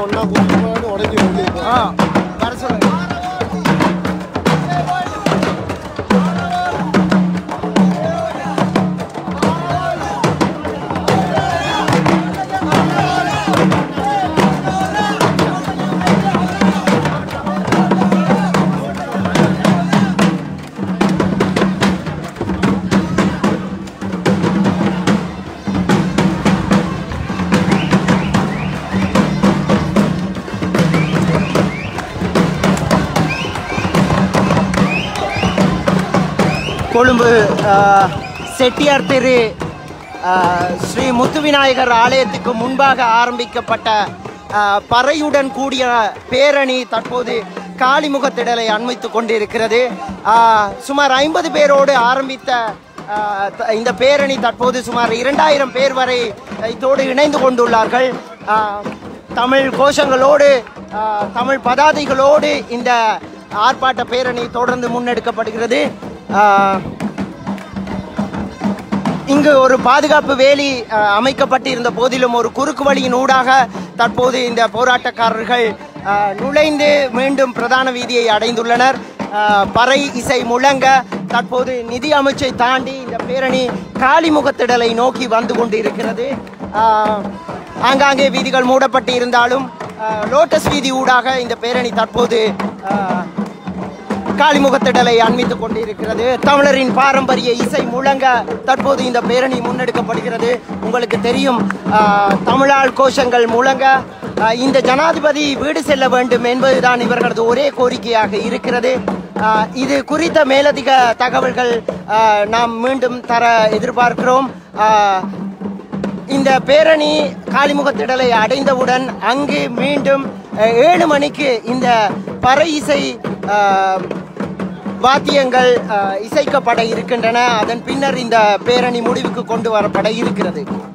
ஒன்றா கூப்பிட்டு உடஞ்சி உள்ளே ஆ வர சொல்லுங்க கொழும்பு ஆ, செட்டியார் தெரு ஆ, ஸ்ரீ முத்துவிநாயகர் ஆலயத்துக்கு முன்பாக ஆரம்பிக்கப்பட்ட ஆ, பறையுடன் கூடிய பேரணி தற்போது காளிமுகத்திடலை அண்மித்துக் கொண்டிருக்கிறது ஆ, சுமார் ஐம்பது பேரோடு ஆரம்பித்த ஆ, த- இந்த பேரணி தற்போது சுமார் இரண்டாயிரம் பேர் வரை இதோடு இணைந்து கொண்டுள்ளார்கள் ஆ, தமிழ் கோஷங்களோடு ஆ, தமிழ் பதாதைகளோடு இந்த ஆர்ப்பாட்ட பேரணி தொடர்ந்து முன்னெடுக்கப்படுகிறது ஆ, இங்கு ஒரு பாதுகாப்பு வேலி அஹ், அமைக்கப்பட்டிருந்த போதிலும் ஒரு குறுக்கு வழியின் ஊடாக தற்போது இந்த போராட்டக்காரர்கள் அஹ், நுழைந்து மீண்டும் பிரதான வீதியை அடைந்துள்ளனர் அஹ், பறை இசை முழங்க தற்போது நிதி அமைச்சை தாண்டி இந்த பேரணி காளிமுகத்திடலை நோக்கி வந்து கொண்டிருக்கிறது அஹ், ஆங்காங்கே வீதிகள் மூடப்பட்டு இருந்தாலும் அஹ், லோட்டஸ் வீதி ஊடாக இந்த பேரணி தற்போது அஹ், காளிமுகத்திடலை அண்மித்துக் கொண்டிருக்கிறது தமிழரின் பாரம்பரிய இசை முழங்க தற்போது இந்த பேரணி முன்னெடுக்கப்படுகிறது உங்களுக்கு தெரியும் ஆஹ், தமிழால் கோஷங்கள் முழங்க ஆஹ், இந்த ஜனாதிபதி வீடு செல்ல வேண்டும் என்பதுதான் இவர்களது ஒரே கோரிக்கையாக இருக்கிறது ஆஹ், இது குறித்த மேலதிக தகவல்கள் ஆஹ், நாம் மீண்டும் தர எதிர்பார்க்கிறோம் ஆஹ், இந்த பேரணி காளிமுகத்திடலை அடைந்தவுடன் அங்கு மீண்டும் அஹ், ஏழு மணிக்கு இந்த பறை இசை அஹ், வாத்தியங்கள் அஹ், இசைக்கப்பட இருக்கின்றன அதன் பின்னர் இந்த பேரணி முடிவுக்கு கொண்டு வரப்பட இருக்கிறது